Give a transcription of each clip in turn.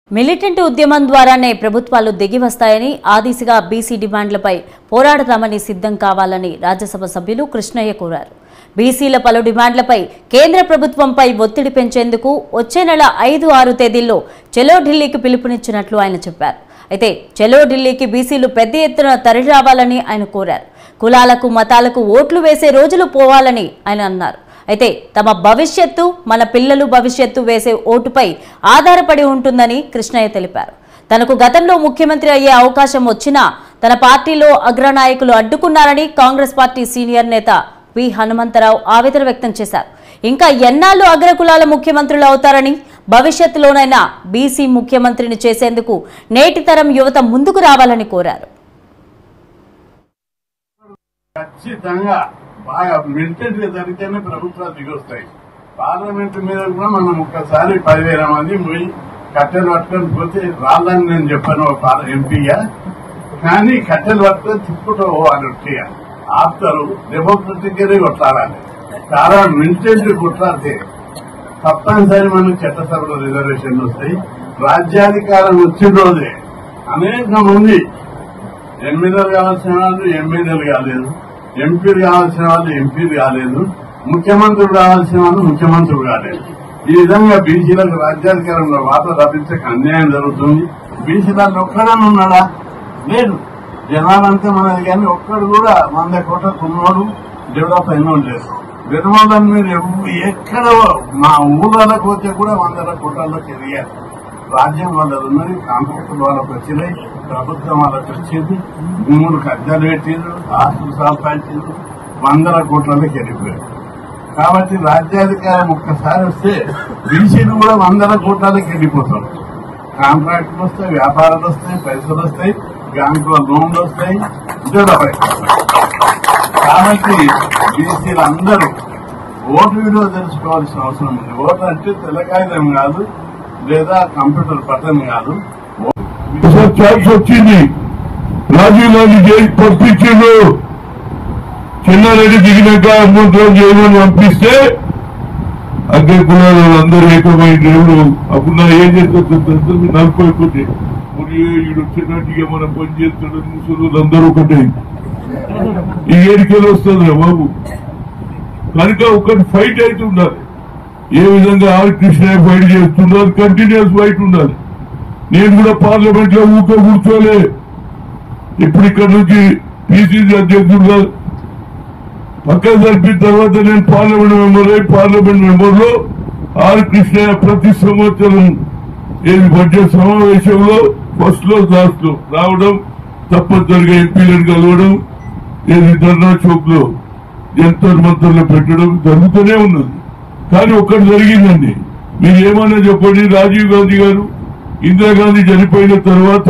Militant ఉద్యమం ద్వారానే ప్రభుత్వాలు దిగి వస్తాయని ఆ దిశగా బీసీ డిమాండ్లపై పోరాడతామని సిద్ధం కావాలని రాజ్యసభ సభ్యులు కృష్ణయ్య కోరారు బీసీల పలు డిమాండ్లపై కేంద్ర ప్రభుత్వంపై ఒత్తిడి పెంచేందుకు వచ్చే నెల ఐదు ఆరు తేదీల్లో చెలో ఢిల్లీకి పిలుపునిచ్చినట్లు ఆయన చెప్పారు అయితే చెలో ఢిల్లీకి బీసీలు పెద్ద ఎత్తున తరలిరావాలని ఆయన కోరారు కులాలకు మతాలకు ఓట్లు వేసే రోజులు పోవాలని ఆయన అన్నారు అయితే తమ భవిష్యత్తు మన పిల్లలు భవిష్యత్తు వేసే ఓటుపై ఆధారపడి ఉంటుందని కృష్ణయ్య తెలిపారు తనకు గతంలో ముఖ్యమంత్రి అయ్యే అవకాశం వచ్చినా తన పార్టీలో అగ్రనాయకులు అడ్డుకున్నారని కాంగ్రెస్ పార్టీ సీనియర్ నేత పి హనుమంతరావు ఆవేదన వ్యక్తం చేశారు ఇంకా ఎన్నాళ్ళు అగ్రకులాల ముఖ్యమంత్రులు అవుతారని భవిష్యత్తులోనైనా బీసీ ముఖ్యమంత్రిని చేసేందుకు నేటి తరం యువత ముందుకు రావాలని కోరారు ఖచ్చితంగా బాగా మిలిటెంట్ గా జరిగితేనే ప్రభుత్వాలు దిగొస్తాయి పార్లమెంట్ మీద కూడా మనం ఒక్కసారి పదివేల మంది పోయి కట్టెలు పట్టుకొని పోతే రాదని నేను చెప్పాను ఒక పార్- ఎంపీగా కానీ కట్టెలు పట్టుకొని తిప్పుకుంటూ పోవాలి ఉట్టిగా ఆపుతారు డెమోక్రటిక్ గానే కొట్లాడాలి చాలా మిలిటెంట్ కొట్లాడితే తప్పనిసరి మనకు చట్టసభలో రిజర్వేషన్లు వస్తాయి రాజ్యాధికారం వచ్చిన రోజే అనేక మంది ఎమ్మెల్యేలు కావాల్సిన వాళ్ళు ఎమ్మెల్యేలు కాలేదు ఎంపీలు కావాల్సిన వాళ్ళు ఎంపీలు కాలేదు ముఖ్యమంత్రులు కావాల్సిన వాళ్ళు ముఖ్యమంత్రులు కాలేదు ఈ విధంగా బీసీలకు రాజ్యాధికారంలో వాటా లభించక అన్యాయం జరుగుతుంది బీసీలలో ఒక్కడని ఉన్నాడా లేదు జనాలంతా మనది కానీ ఒక్కడు కూడా వంద కోట్లకు ఉన్నోడు డెవలప్ అయిన లేదు వెనుమలను మీరు ఎవ్- ఎక్కడ మా ఊళ్ళలోకి పోతే కూడా వందల కోట్లలోకి ఎదిగారు రాజ్యం వాళ్ళది ఉన్నది కాంట్రాక్టులు వాళ్ళకి వచ్చినాయి ప్రభుత్వం వాళ్ళకి వచ్చింది భూములు కబ్జాలు పెట్టిండ్రు ఆస్తులు సంపాదించిండ్రు వందల కోట్లలోకి వెళ్ళిపోయారు కాబట్టి రాజ్యాధికారం ఒక్కసారి వస్తే బీసీలు కూడా వందల కోట్లలోకి వెళ్ళిపోతారు కాంట్రాక్టులు వస్తాయి వ్యాపారాలు వస్తాయి పైసలు వస్తాయి బ్యాంకుల లోన్లు వస్తాయి డెవలప్ అవుతాయి కాబట్టి బీసీలు అందరూ ఓటు విలువ తెలుసుకోవాల్సిన అవసరం ఉంది ఓటు అంటే తెల్లకాయలం కాదు లేదా కంప్యూటర్ బటన్ కాదు ఒకసారి ఛాన్స్ వచ్చింది రాజీవ్ గాంధీ జైలు పంపించిండు చిన్నారెడ్డి దిగినాక మూడు రోజులు చేయమని పంపిస్తే అగ్ర కులాలు అందరూ ఏకమైన దేవుడు అప్పుడు నా ఏం చేస్తుంది నలుపైపోతే ఈడు వచ్చినట్టుగా మనం పని చేస్తాడు ముసలు అందరూ ఒకటే ఈ ఏడికెళ్ళి వస్తుంది బాబు కనుక ఒకటి ఫైట్ అయితే ఉండాలి ఏ విధంగా ఆర్ కృష్ణ ఫైట్ చేస్తున్నారు కంటిన్యూస్ ఫైట్ ఉండాలి నేను కూడా పార్లమెంట్ లో ఊక కూర్చోలే ఇప్పుడు ఇక్కడ నుంచి పిసిసి అధ్యక్షుడుగా పక్కన జరిపిన తర్వాత నేను పార్లమెంట్ మెంబర్ అయి పార్లమెంట్ మెంబర్ లో ఆర్ కృష్ణయ్య ప్రతి సంవత్సరం ఏది బడ్జెట్ సమావేశంలో ఫస్ట్ లో లాస్ట్ లో రావడం తప్పనిసరిగా ఎంపీలను కలవడం ఏది ధర్నా చౌక్ లో జంతర్ మంతర్లో పెట్టడం జరుగుతూనే ఉన్నది కానీ ఒక్కటి జరిగిందండి మీరు ఏమన్నా చెప్పండి రాజీవ్ గాంధీ గారు ఇందిరాగాంధీ చనిపోయిన తర్వాత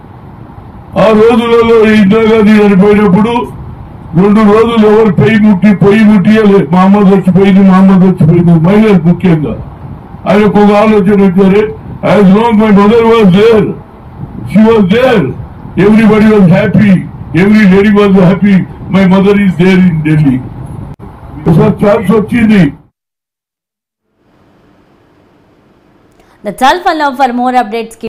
ఆ రోజులలో ఇందిరాగాంధీ చనిపోయినప్పుడు రెండు రోజులు ఎవరు పొయ్యి ముట్టి పొయ్యి ముట్టియలే మహమ్మద్ వచ్చిపోయింది మహమ్మద్ వచ్చిపోయింది మహిళలు ముఖ్యంగా ఆయనకు ఒక ఆలోచన వచ్చారే as long my mother was there she was there everybody was happy every lady was happy my mother is there in Delhi ఒకసారి ఛాన్స్ వచ్చింది That's all for now. For more updates, keep